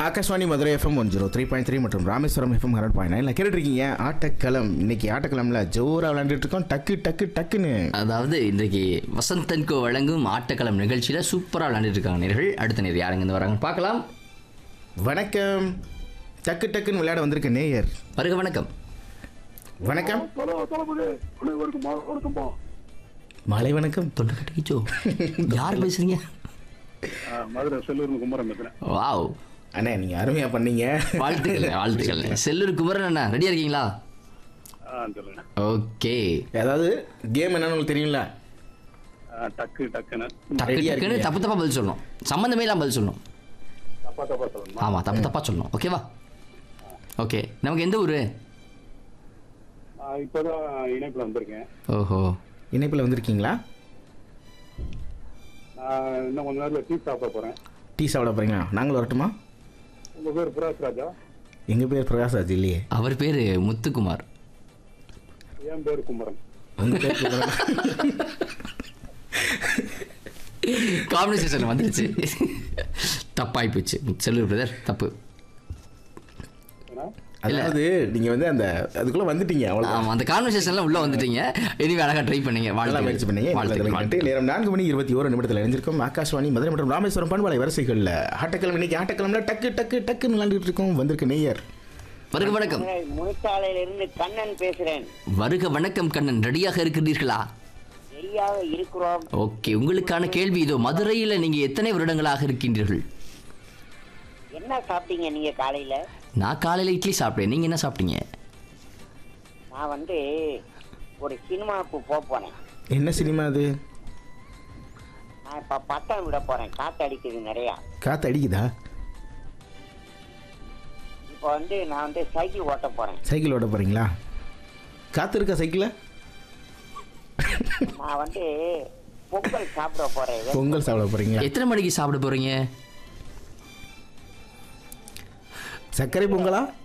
Akashvani Madurai FM one zero three point three மற்றும் Rameswaram FM hundred point நைனில் கேட்டுருக்கீங்க ஆட்டக்களம் இன்னைக்கு ஆட்டக்களம்ல ஜோரா விளையாண்டுட்டு இருக்கோம் டக்கு டக்கு டக்குன்னு அதாவது இன்றைக்கு வசந்தன்கோ வழங்கும் ஆட்டக்களம் நிகழ்ச்சியில் சூப்பராக விளையாண்டுட்டு இருக்காங்க நேர்கள் அடுத்த நேர் யாருங்க இருந்து வராங்கன்னு பார்க்கலாம் வணக்கம் டக்கு டக்குன்னு விளையாட வந்திருக்க நேயர் வருக வணக்கம் வணக்கம் ஹலோ தளபதி அனைவருக்கும் மாலை வணக்கம்ப்பா மாலை வணக்கம் தொண்டை கட்டிக்கிச்சோ யார் பேசுறீங்க ஆ, மதுரை செல்லூர்னு குமரன் பேசுறேன் வாவ் அண்ணே நீங்கள் அருமையாக பண்ணீங்க வாழ்த்துக்கள் வாழ்த்துக்கள் செல்லூர் குமரன் அண்ணா ரெடியாக இருக்கீங்களா ஆ சொல்லுங்க ஓகே அதாவது கேம் என்னன்னு உங்களுக்கு தெரியுங்களா ஆ, டக்கு டக்குன்னு டக்கு Ready-ஆ டக்குன்னு இருக்கீங்க? தப்பு தப்பா பதில் சொல்லணும் சம்மந்தமே இல்லாம பதில் சொல்லணும் தப்பா தப்பா சொல்லணுமா ஆமாம் தப்பு தப்பா சொல்லணும் ஓகேவா ஓகே நமக்கு எந்த ஊர் ஆ, இப்பதான் இணைப்புல வந்திருக்கேன் ஓஹோ இணைப்பில் வந்திருக்கீங்களா நான் இன்னும் கொஞ்ச நேரத்துல டீ சாப்பிட போறேன் டீ சாப்பிட போகிறீங்களா நாங்களும் வரட்டுமா உங்க பேர் புராஜ் ராஜா எங்கள் பேர் பிரகாஷ் ராஜ் இல்லையே அவர் பேர் முத்துக்குமார் என் பேர் குமரன் உங்க பேர் குமரன். காம்பினேஷன் வந்துருச்சு தப்பாகி போச்சு செல்லூர் பிரதர் தப்பு ஏன்னா அதாவது நீங்கள் வந்து அந்த அதுக்குள்ளே வந்துட்டீங்க அவ்வளோ ஆமாம் அந்த கான்வர்சேஷன்லாம் உள்ளே வந்துட்டீங்க இனிமே அழகாக ட்ரை பண்ணீங்க நல்லா முயற்சி பண்ணீங்க வாழ்த்துக்கள் வாழ்த்துக்கள் வாழ்த்துக்கள். நேரம் நான்கு மணி இருபத்தி ஓரு நிமிடத்தில் இணைஞ்சிருக்கோம் ஆகாஷ்வாணி மதுரை மற்றும் ராமேஸ்வரம் பண்பலை வரிசைகளில் ஆட்டக்கிழமை இன்னைக்கு ஆட்டக்கிழமை டக்கு டக்கு டக்குன்னு விளையாண்டுட்டு இருக்கோம் வந்திருக்க நேயர் வருக வணக்கம் முனிச்சாலையிலிருந்து கண்ணன் பேசுறேன் வருக வணக்கம் கண்ணன் ரெடியாக இருக்கிறீர்களா சரியாக இருக்கிறோம் ஓகே உங்களுக்கான கேள்வி இதோ மதுரையில் நீங்கள் எத்தனை வருடங்களாக இருக்கின்றீர்கள் என்ன சாப்பிட்டீங்க நீங்க காலையில நான் காலையில் இட்லி சாப்பிட்டேன் நீங்கள் என்ன சாப்பிட்டீங்க நான் வந்து ஒரு சினிமாவுக்கு போக போறேன் என்ன சினிமா அது நான் இப்ப பட்டம் விட போறேன் காத்து அடிக்குது நிறையா காற்று அடிக்குதா இப்போ வந்து நான் வந்து சைக்கிள் ஓட்ட போறேன் சைக்கிள் ஓட்ட போகிறீங்களா காற்று இருக்கா சைக்கிளில் நான் வந்து பொங்கல் சாப்பிட போறேன் பொங்கல் சாப்பிட போகிறீங்களா எத்தனை மணிக்கு சாப்பிட போகிறீங்க சர்க்கரை பொங்கலா